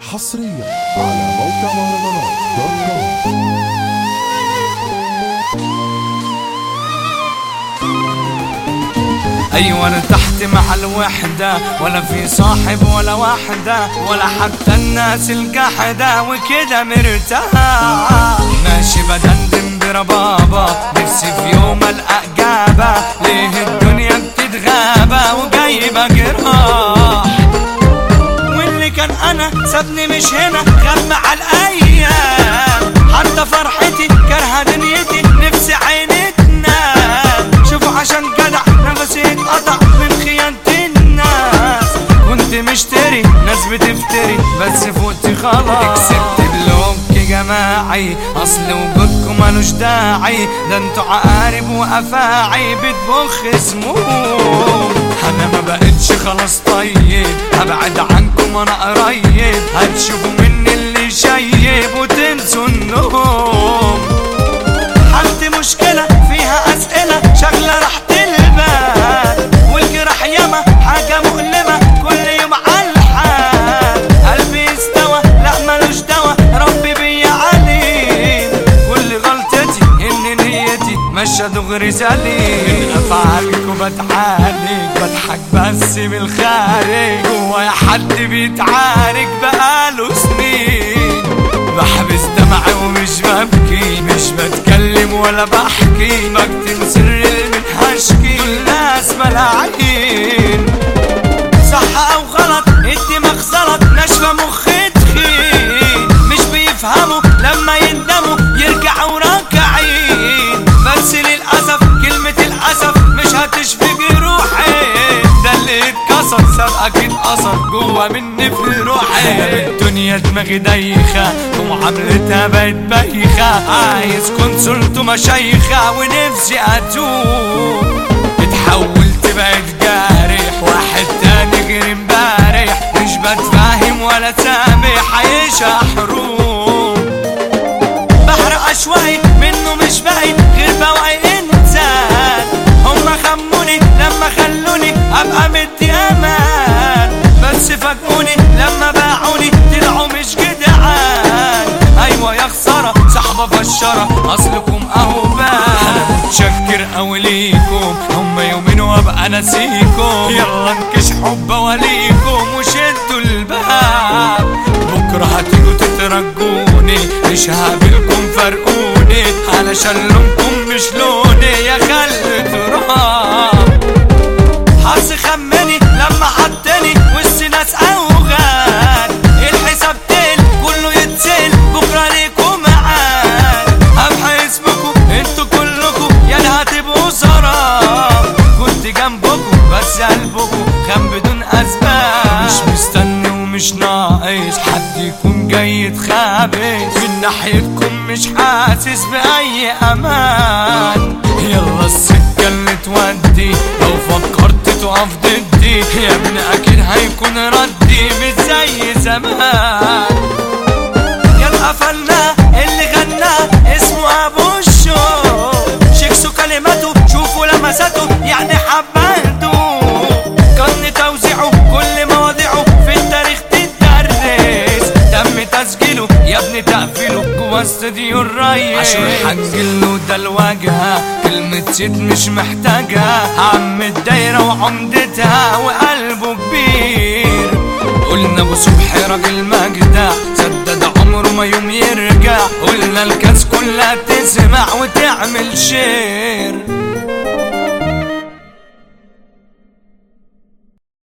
حصريا على موقع مهرجانات دوت كوم ايوه انا تحت مع الوحدة ولا في صاحب ولا واحدة ولا حتى الناس القحدة وكده مرتاح ماشي بدندن بربابة نفسي في يوم القى اجابة ليه الدنيا بتتغابى وجايبة جراح واللي كان انا سابني مش هنا غمى على الايام حتى فرحتي كرهه دنيتي نفسي عيني تنام شوفوا عشان جدع نفسي اتقطع من خيانة الناس كنت مشتري ناس بتفتري بس فوقتي خلاص كسبت بلوك جماعي اصل وجودكم ملوش داعي ده انتوا عقارب وافاعي بتبخ سموم انا ما بقتش خلاص طيب هبعد عنكم انا قريب هتشوفوا مني اللي شايب وتنسوا النوم حالتي مشكلة فيها أسئلة شغلة راحة البال والجراح ياما حاجة مؤلمة كل يوم على الحال قلبي استوى لا ملوش دوا ربي بيا عليم كل غلطتي إن نيتي ماشية دغري سليم من أفعالكم بتعالج بضحك بس بالخارج جوايا حد بيتعارك بقاله سنين بحبس دمعي ومش ببكي مش بتكلم ولا بحكي بكتم سر من هشكي دول ناس ملاعين صح او غلط الدماغ زلط ناشفه مخ تخين مش بيفهموا لما يندموا يرجعوا راكعين بس للاسف كلمه الاسف مش هتشفي جروحي ده اللي اتكسر سابقك اتأثر جوا مني في روحي الدنيا دماغي دايخة ومعاملتها بقت بايخة عايز كونسلت مشايخة ونفسي اتوب اتحولت بقيت جارح واحد تاني غير امبارح مش بتفاهم ولا سامح عايش حروب بحرق اشواي منه مش باين غير بواقي انسان هما خموني لما خلوني ابقى مدي امان بس فاجئوني لما باعوني طلعوا مش جدعان ايوه يا خساره صحبه فشره اصلكم اهو بان متشكر اوي ليكم هما يومين وابقى ناسيكم يلا انكش حب وليكم وشدوا الباب بكره هتيجوا تترجوني مش هقابلكم فرقوني علشان لونكم مش لوني يا خل تراب حظ خمني لما حطني وسط ناس اوغاد الحساب تل كله يتسل بكره ليكم معاد امحى اسمكم انتوا كلكم يا اللي هتبقوا سراب كنت جنبكم بس قلبكم كان بدون اسباب مش مستني ومش ناقص حد يكون جاي يتخابس من ناحيتكم مش حاسس بأي أمان يلا السكة اللي تودي لو فكرت تقف ضدي يا ابني أكيد هيكون ردي مش زي زمان يا قفلنا اللي غنى اسمه أبو الشوق شيكسو كلماته شوفوا لمساته يعني حباته كان توزيعه كل مواضيعه في التاريخ تدرس تم تسجيله يا ابني تقفيله جوا استوديو الريس عشان حنجله ده الواجهة كلمة سيد مش محتاجها عم الدايرة وعمدتها وقلبه كبير قلنا ابو صبحي راجل مجدع سدد عمره ما يوم يرجع قلنا الكاس كلها تسمع وتعمل شير